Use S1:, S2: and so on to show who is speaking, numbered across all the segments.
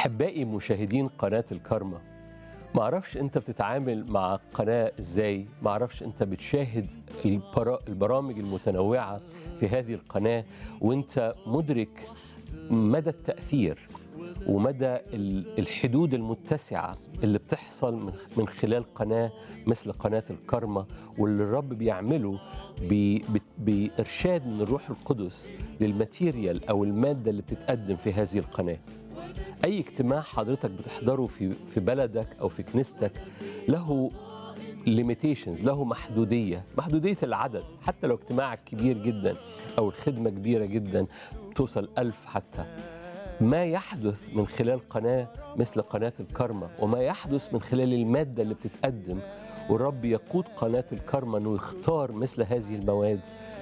S1: احبائي مشاهدين قناه الكارما ما اعرفش انت بتتعامل مع القناه ازاي ما اعرفش انت بتشاهد البرا- البرامج المتنوعه في هذه القناه وانت مدرك مدى التاثير ومدى ال- الحدود المتسعه اللي بتحصل من- من خلال قناه مثل قناه الكارما واللي الرب بيعمله ب- ب- بارشاد من الروح القدس للماتيريال او الماده اللي بتتقدم في هذه القناه اي اجتماع حضرتك بتحضره في في بلدك او في كنيستك له ليميتيشنز له محدوديه محدوديه العدد حتى لو اجتماعك كبير جدا او الخدمه كبيره جدا توصل ألف حتى ما يحدث من خلال قناه مثل قناه الكارما وما يحدث من خلال الماده اللي بتتقدم والرب يقود قناه الكارما انه يختار مثل هذه المواد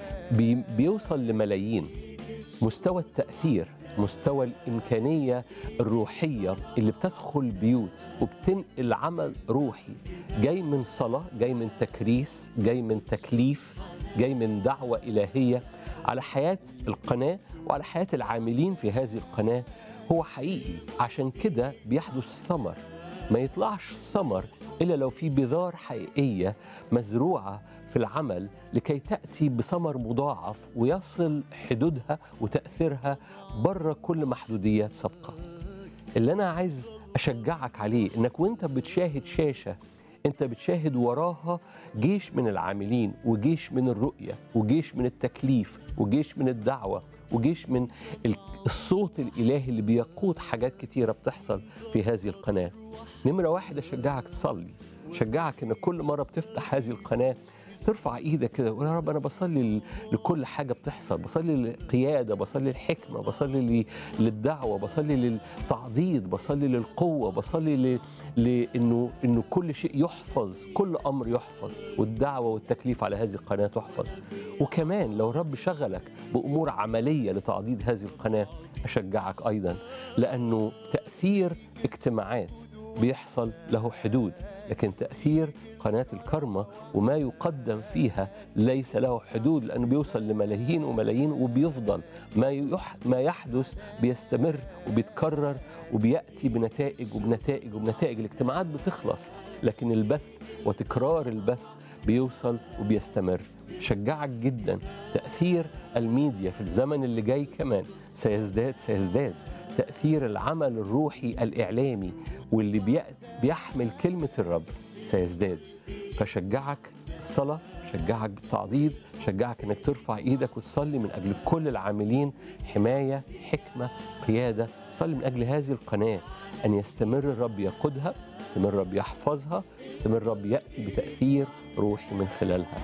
S1: بي بيوصل لملايين مستوى التأثير مستوى الإمكانية الروحية اللي بتدخل بيوت وبتنقل عمل روحي جاي من صلاة جاي من تكريس جاي من تكليف جاي من دعوة إلهية على حياة القناة وعلى حياة العاملين في هذه القناة هو حقيقي عشان كده بيحدث ثمر ما يطلعش ثمر إلا لو في بذار حقيقية مزروعة في العمل لكي تأتي بثمر مضاعف ويصل حدودها وتأثيرها بره كل محدوديات سابقة اللي أنا عايز أشجعك عليه إنك وإنت بتشاهد شاشة أنت بتشاهد وراها جيش من العاملين وجيش من الرؤية وجيش من التكليف وجيش من الدعوة وجيش من ال- الصوت الإلهي اللي بيقود حاجات كتيرة بتحصل في هذه القناة نمرة واحد أشجعك تصلي أشجعك إن كل مرة بتفتح هذه القناة ترفع ايدك كده ويا رب انا بصلي ل- لكل حاجه بتحصل بصلي للقياده بصلي للحكمه بصلي ل- للدعوه بصلي للتعضيد بصلي للقوه بصلي ل- لانه انه كل شيء يحفظ كل امر يحفظ والدعوه والتكليف على هذه القناه تحفظ وكمان لو الرب شغلك بامور عمليه لتعضيد هذه القناه اشجعك ايضا لانه تاثير اجتماعات بيحصل له حدود لكن تأثير قناة الكرمة وما يقدم فيها ليس له حدود لأنه بيوصل لملايين وملايين وبيفضل ما يح ما يحدث بيستمر وبيتكرر وبيأتي بنتائج وبنتائج وبنتائج الاجتماعات بتخلص لكن البث وتكرار البث بيوصل وبيستمر شجعك جدا تأثير الميديا في الزمن اللي جاي كمان سيزداد سيزداد تأثير العمل الروحي الإعلامي واللي بي- بيحمل كلمة الرب سيزداد فشجعك الصلاة شجعك بالتعضيد شجعك انك ترفع ايدك وتصلي من اجل كل العاملين حماية حكمة قيادة صلي من اجل هذه القناة ان يستمر الرب يقودها يستمر الرب يحفظها يستمر الرب يأتي بتأثير روحي من خلالها